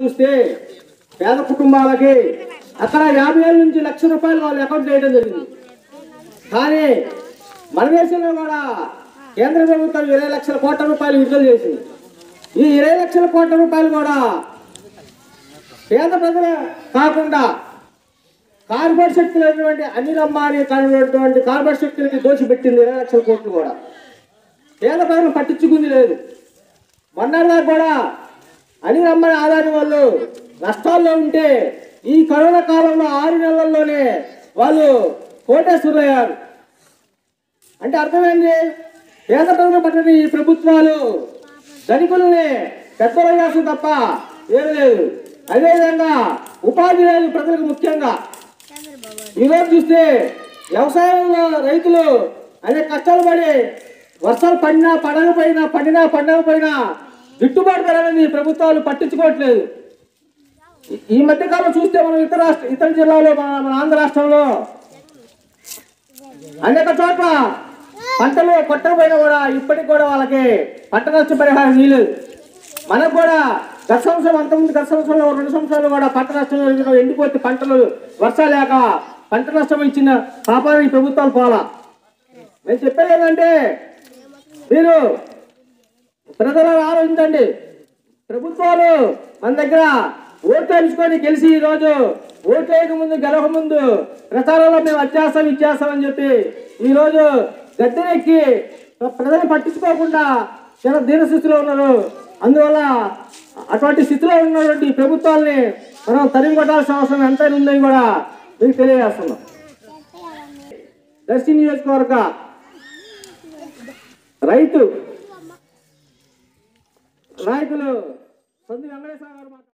చూస్తే పేద కుటుంబాలకి అక్కడ యాభై వేల నుంచి లక్ష రూపాయలు వాళ్ళు అకౌంట్ చేయడం జరిగింది కానీ మన దేశంలో కూడా కేంద్ర ప్రభుత్వం ఇరవై లక్షల కోట్ల రూపాయలు విడుదల చేసింది ఈ ఇరవై లక్షల కోట్ల రూపాయలు కూడా పేద ప్రజలు కాకుండా కార్పొరేట్ శక్తులు అయినటువంటి అనిల్ అంబానీ కానిటువంటి కార్పొరేట్ శక్తులకి దోషిపెట్టింది ఇరవై లక్షల కోట్లు కూడా పేద ప్రజలు పట్టించుకుంది లేదు మొన్నటిదాకా కూడా అనిల్ అంబానీ ఆదాని వాళ్ళు నష్టాల్లో ఉంటే ఈ కరోనా కాలంలో ఆరు నెలల్లోనే వాళ్ళు కోటేశ్వరయ్యారు అంటే అర్థమైంది పేద ప్రజలు పట్టిన ఈ ప్రభుత్వాలు ధనికులని పెద్దలు చేస్తుంది తప్ప ఏం లేదు అదేవిధంగా ఉపాధి లేదు ప్రజలకు ముఖ్యంగా ఈరోజు చూస్తే వ్యవసాయంలో రైతులు అనేక కష్టాలు పడి వర్షాలు పడినా పడకపోయినా పండినా పండకపోయినా గిట్టుబాటు ధర అనేది ప్రభుత్వాలు పట్టించుకోవట్లేదు ఈ- ఈ మధ్య కాలం చూస్తే మనం ఇతర రాష్ట్ర ఇతర జిల్లాలో మన మన ఆంధ్ర రాష్ట్రంలో అనేక చోట్ల పంటలు కొట్టకపోయినా కూడా ఇప్పటికి కూడా వాళ్ళకి పంట నష్ట పరిహారం నీలేదు మనకు కూడా గత సంవత్సరం అంతకుముందు గత సంవత్సరంలో రెండు సంవత్సరాలు కూడా పంట నష్టం జరిగిన ఎండిపోతే పంటలు వర్షాలు లేక పంట నష్టం ఇచ్చిన పాపానికి ప్రభుత్వాలు పోలా నేను చెప్పేది ఏంటంటే మీరు ప్రజలు ఆలోచించండి ప్రభుత్వాలు మన దగ్గర ఓట్లు వేయించుకొని గెలిచి ఈరోజు ఓట్లు వేయక ముందు గెలవక ముందు ప్రచారంలో మేము వచ్చేస్తాం ఇచ్చేస్తామని చెప్పి ఈరోజు గద్దెనెక్కి ప్రజలు పట్టించుకోకుండా చాలా దీనస్థితిలో ఉన్నారు అందువల్ల అటువంటి స్థితిలో ఉన్నటువంటి ఈ ప్రభుత్వాల్ని మనం తరిమి కొట్టాల్సిన అవసరం ఎంతైనా ఉందని కూడా మీకు తెలియజేస్తున్నాం దర్శి నియోజకవర్గ రైతు నాయకులు సందు వెంకటేశ్వర గారు మాట్లాడుతున్నారు.